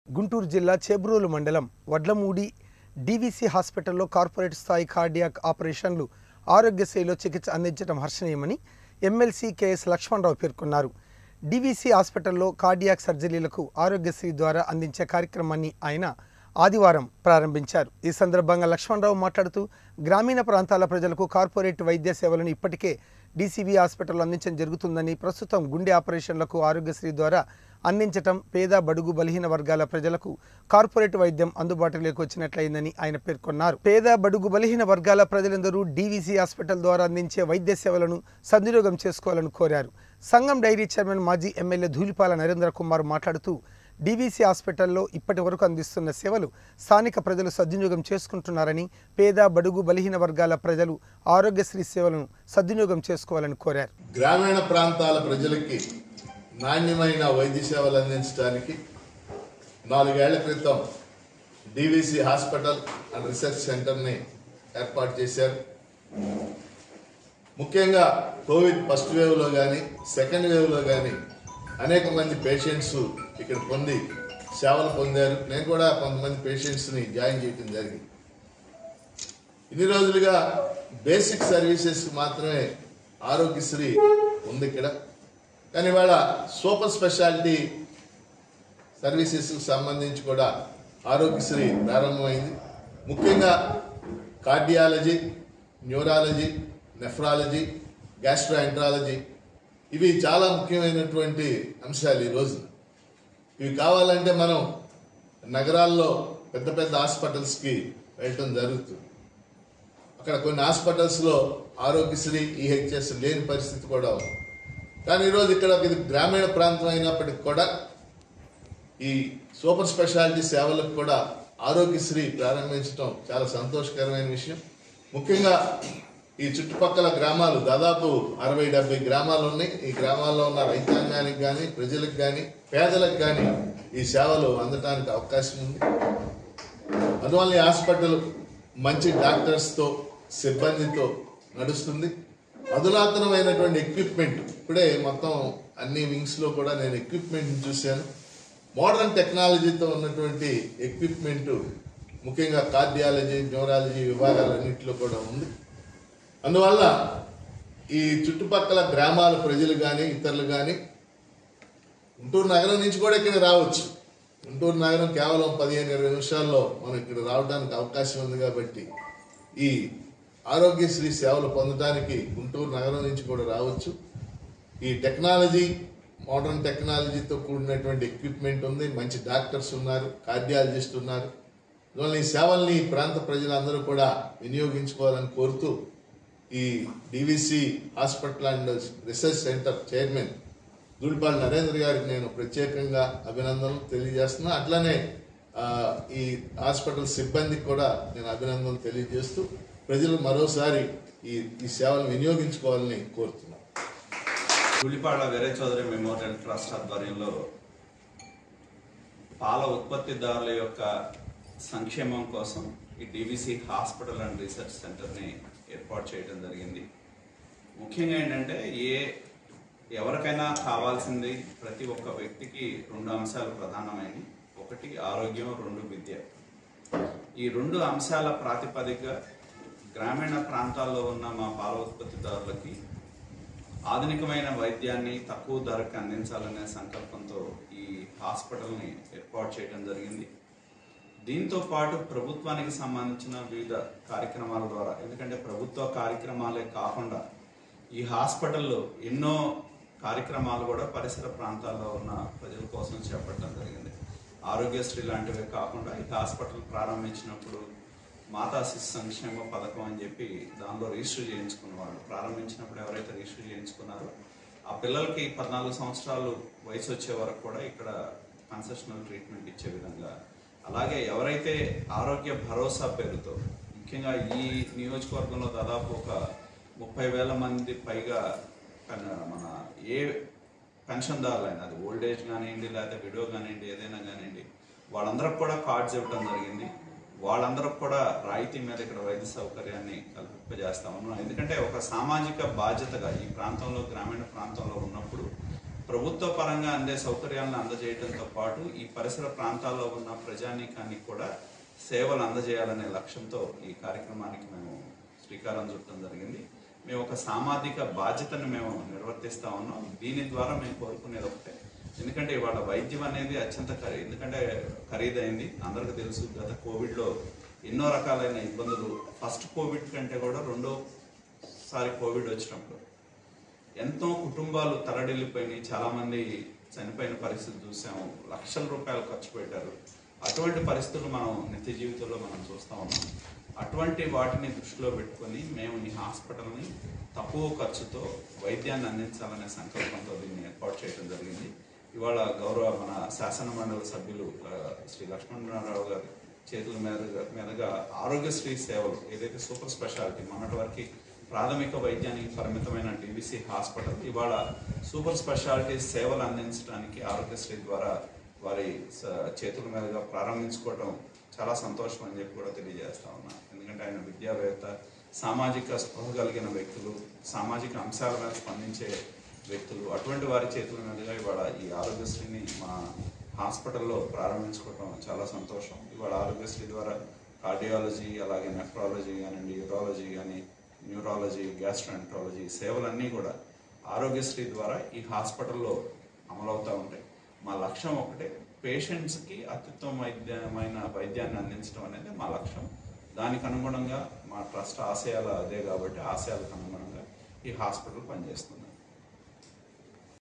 గుంటూరు జిల్లా చేబ్రోలు మండలం వడ్లమూడి డీవీసీ హాస్పిటల్లో కార్పొరేట్ స్థాయి కార్డియాక్ ఆపరేషన్లు ఆరోగ్యశ్రీలో చికిత్స అందించడం హర్షణీయమని ఎమ్మెల్సీ కెఎస్ లక్ష్మణరావు పేర్కొన్నారు డీవీసీ హాస్పిటల్లో కార్డియాక్ సర్జరీలకు ఆరోగ్యశ్రీ ద్వారా అందించే కార్యక్రమాన్ని ఆయన ఆదివారం ప్రారంభించారు ఈ సందర్భంగా లక్ష్మణరావు మాట్లాడుతూ గ్రామీణ ప్రాంతాల ప్రజలకు కార్పొరేట్ వైద్య సేవలను ఇప్పటికే డీసీబీ హాస్పిటల్లో అందించడం జరుగుతుందని ప్రస్తుతం గుండె ఆపరేషన్లకు ఆరోగ్యశ్రీ ద్వారా అందించటం పేద బడుగు బలహీన వర్గాల ప్రజలకు కార్పొరేట్ వైద్యం అందుబాటులోకి వచ్చినట్లయిందని ఆయన పేర్కొన్నారు పేద బడుగు బలహీన వర్గాల ప్రజలందరూ డీవీసీ హాస్పిటల్ ద్వారా అందించే వైద్య సేవలను సద్వినియోగం చేసుకోవాలని కోరారు సంఘం డైరీ చైర్మన్ మాజీ ఎమ్మెల్యే ధూళిపాల నరేంద్ర కుమార్ మాట్లాడుతూ డీవీసీ హాస్పిటల్లో ఇప్పటి వరకు అందిస్తున్న సేవలు స్థానిక ప్రజలు సద్వినియోగం చేసుకుంటున్నారని పేద బడుగు బలహీన వర్గాల ప్రజలు ఆరోగ్యశ్రీ సేవలను సద్వినియోగం చేసుకోవాలని కోరారు గ్రామీణ ప్రాంతాల ప్రజలకి నాణ్యమైన వైద్య సేవలు అందించడానికి నాలుగేళ్ల క్రితం డివిసి హాస్పిటల్ అండ్ రీసెర్చ్ సెంటర్ని ఏర్పాటు చేశారు ముఖ్యంగా కోవిడ్ ఫస్ట్ వేవ్లో కానీ సెకండ్ వేవ్లో కానీ అనేక మంది పేషెంట్స్ ఇక్కడ పొంది సేవలు పొందారు నేను కూడా కొంతమంది పేషెంట్స్ని జాయిన్ చేయడం జరిగింది ఇన్ని రోజులుగా బేసిక్ సర్వీసెస్ మాత్రమే ఆరోగ్యశ్రీ ఉంది ఇక్కడ కానీ ఇవాళ సూపర్ స్పెషాలిటీ సర్వీసెస్ సంబంధించి కూడా ఆరోగ్యశ్రీ ప్రారంభమైంది ముఖ్యంగా కార్డియాలజీ న్యూరాలజీ నెఫ్రాలజీ గ్యాస్ట్రోఎంట్రాలజీ ఇవి చాలా ముఖ్యమైనటువంటి అంశాలు ఈరోజు ఇవి కావాలంటే మనం నగరాల్లో పెద్ద పెద్ద హాస్పిటల్స్కి వెళ్ళటం జరుగుతుంది అక్కడ కొన్ని హాస్పిటల్స్లో ఆరోగ్యశ్రీ ఈహెచ్ఎస్ లేని పరిస్థితి కూడా ఉంది కానీ ఈరోజు ఇక్కడ ఇది గ్రామీణ ప్రాంతం అయినప్పటికి కూడా ఈ సూపర్ స్పెషాలిటీ సేవలకు కూడా ఆరోగ్యశ్రీ ప్రారంభించడం చాలా సంతోషకరమైన విషయం ముఖ్యంగా ఈ చుట్టుపక్కల గ్రామాలు దాదాపు అరవై డెబ్బై గ్రామాలు ఉన్నాయి ఈ గ్రామాల్లో ఉన్న రైతాంగానికి కానీ ప్రజలకు కానీ పేదలకు కానీ ఈ సేవలు అందటానికి అవకాశం ఉంది అందువల్ల ఈ హాస్పిటల్ మంచి డాక్టర్స్తో సిబ్బందితో నడుస్తుంది అధునాతనమైనటువంటి ఎక్విప్మెంట్ ఇప్పుడే మొత్తం అన్ని వింగ్స్లో కూడా నేను ఎక్విప్మెంట్ చూశాను మోడర్న్ టెక్నాలజీతో ఉన్నటువంటి ఎక్విప్మెంట్ ముఖ్యంగా కార్డియాలజీ న్యూరాలజీ విభాగాలన్నింటిలో కూడా ఉంది అందువల్ల ఈ చుట్టుపక్కల గ్రామాల ప్రజలు కానీ ఇతరులు కానీ గుంటూరు నగరం నుంచి కూడా ఇక్కడ రావచ్చు గుంటూరు నగరం కేవలం పదిహేను ఇరవై నిమిషాల్లో మనం ఇక్కడ రావడానికి అవకాశం ఉంది కాబట్టి ఈ ఆరోగ్యశ్రీ సేవలు పొందడానికి గుంటూరు నగరం నుంచి కూడా రావచ్చు ఈ టెక్నాలజీ మోడర్న్ టెక్నాలజీతో కూడినటువంటి ఎక్విప్మెంట్ ఉంది మంచి డాక్టర్స్ ఉన్నారు కార్డియాలజిస్ట్ ఉన్నారు అందువల్ల ఈ సేవల్ని ఈ ప్రాంత ప్రజలందరూ కూడా వినియోగించుకోవాలని కోరుతూ ఈ DVC hospital and research centre chairman Dhulipala Narendra గారికి నేను ప్రత్యేకంగా అభినందనలు తెలియజేస్తున్నా అట్లానే ఆ, ఈ హాస్పిటల్ సిబ్బందికి కూడా నేను అభినందనలు తెలియజేస్తూ ప్రజలు మరోసారి ఈ ఈ సేవలు వినియోగించుకోవాలని కోరుతున్నాను పులిపాడ వీరే చౌదరి మెమోరియల్ ట్రస్ట్ ఆధ్వర్యంలో పాల ఉత్పత్తిదారుల యొక్క సంక్షేమం కోసం ఈ డివిసి హాస్పిటల్ అండ్ రీసెర్చ్ సెంటర్ని ఏర్పాటు చేయడం జరిగింది ముఖ్యంగా ఏంటంటే ఏ ఎవరికైనా కావాల్సింది ప్రతి ఒక్క వ్యక్తికి రెండు అంశాలు ప్రధానమైనవి ఒకటి ఆరోగ్యం రెండు విద్య ఈ రెండు అంశాల ప్రాతిపదిక గ్రామీణ ప్రాంతాల్లో ఉన్న మా పాల ఉత్పత్తిదారులకి ఆధునికమైన వైద్యాన్ని తక్కువ ధరకు అందించాలనే సంకల్పంతో ఈ హాస్పిటల్ని ఏర్పాటు చేయడం జరిగింది దీంతో పాటు ప్రభుత్వానికి సంబంధించిన వివిధ కార్యక్రమాల ద్వారా ఎందుకంటే ప్రభుత్వ కార్యక్రమాలే కాకుండా ఈ హాస్పిటల్లో ఎన్నో కార్యక్రమాలు కూడా పరిసర ప్రాంతాల్లో ఉన్న ప్రజల కోసం చేపట్టడం జరిగింది ఆరోగ్యశ్రీ లాంటివే కాకుండా ఈ హాస్పిటల్ ప్రారంభించినప్పుడు మాతా శిశు సంక్షేమ పథకం అని చెప్పి దానిలో రిజిస్టర్ చేయించుకున్న వాళ్ళు ప్రారంభించినప్పుడు ఎవరైతే రిజిస్టర్ చేయించుకున్నారో ఆ పిల్లలకి పద్నాలుగు సంవత్సరాలు వయసు వచ్చే వరకు కూడా ఇక్కడ కన్సెషనల్ ట్రీట్మెంట్ ఇచ్చే విధంగా అలాగే ఎవరైతే ఆరోగ్య భరోసా పేరుతో ముఖ్యంగా ఈ నియోజకవర్గంలో దాదాపు ఒక ముప్పై వేల మంది పైగా కన్- మన ఏ పెన్షన్దారులైనా అది ఓల్డ్ ఏజ్ కానివ్వండి లేకపోతే విడో కానివ్వండి ఏదైనా కానివ్వండి వాళ్ళందరికి కూడా కార్డ్స్ ఇవ్వడం జరిగింది వాళ్ళందరికి కూడా రాయితీ మీద ఇక్కడ వైద్య సౌకర్యాన్ని కల్పింపజేస్తా ఉన్నాం ఎందుకంటే ఒక సామాజిక బాధ్యతగా ఈ ప్రాంతంలో గ్రామీణ ప్రాంతంలో ఉన్నప్పుడు ప్రభుత్వ పరంగా అందే సౌకర్యాలను అందజేయడంతో పాటు ఈ పరిసర ప్రాంతాల్లో ఉన్న ప్రజానీకానికి కూడా సేవలు అందజేయాలనే లక్ష్యంతో ఈ కార్యక్రమానికి మేము శ్రీకారం చుట్టడం జరిగింది మేము ఒక సామాజిక బాధ్యతను మేము నిర్వర్తిస్తా ఉన్నాం దీని ద్వారా మేము కోరుకునేది ఒకటే ఎందుకంటే ఇవాళ వైద్యం అనేది అత్యంత ఖరీ ఎందుకంటే ఖరీదైంది అందరికీ తెలుసు గత కోవిడ్లో ఎన్నో రకాలైన ఇబ్బందులు ఫస్ట్ కోవిడ్ కంటే కూడా రెండోసారి కోవిడ్ వచ్చినప్పుడు ఎంతో కుటుంబాలు తరడిల్లిపోయినాయి చాలా మంది చనిపోయిన పరిస్థితి చూసాము లక్షల రూపాయలు ఖర్చు పెట్టారు అటువంటి పరిస్థితులు మనం నిత్య జీవితంలో మనం చూస్తా ఉన్నాం అటువంటి వాటిని దృష్టిలో పెట్టుకొని మేము ఈ హాస్పిటల్ని తక్కువ ఖర్చుతో వైద్యాన్ని అందించాలనే సంకల్పంతో దీన్ని ఏర్పాటు చేయడం జరిగింది ఇవాళ గౌరవ మన శాసన మండలి సభ్యులు ఆ, శ్రీ లక్ష్మణరావు గారి చేతుల మీదుగా మీదుగా ఆరోగ్యశ్రీ సేవలు ఏదైతే సూపర్ స్పెషాలిటీ మొన్నటి వరకు ప్రాథమిక వైద్యానికి పరిమితమైన డివిసి హాస్పిటల్ ఇవాళ సూపర్ స్పెషాలిటీ సేవలు అందించడానికి ఆరోగ్యశ్రీ ద్వారా వారి స- చేతుల మీదుగా ప్రారంభించుకోవడం చాలా సంతోషం అని చెప్పి కూడా తెలియజేస్తా ఉన్నా ఎందుకంటే ఆయన విద్యావేత్త సామాజిక స్పృహ కలిగిన వ్యక్తులు సామాజిక అంశాల మీద స్పందించే వ్యక్తులు అటువంటి వారి చేతుల మీదుగా ఇవాళ ఈ ఆరోగ్యశ్రీని మా హాస్పిటల్లో ప్రారంభించుకోవడం చాలా సంతోషం ఇవాళ ఆరోగ్యశ్రీ ద్వారా కార్డియాలజీ అలాగే నెఫ్రాలజీ కానివ్వండి యూరాలజీ కానీ న్యూరాలజీ గ్యాస్ట్రాంట్రాలజీ సేవలన్నీ కూడా ఆరోగ్యశ్రీ ద్వారా ఈ హాస్పిటల్లో అమలవుతూ ఉంటాయి మా లక్ష్యం ఒకటే పేషెంట్స్కి అత్యుత్తమ వైద్యమైన వైద్యాన్ని అందించడం అనేది మా లక్ష్యం దానికి అనుగుణంగా మా ట్రస్ట్ ఆశయాలు అదే కాబట్టి ఆశయాలకు అనుగుణంగా ఈ హాస్పిటల్ పనిచేస్తుంది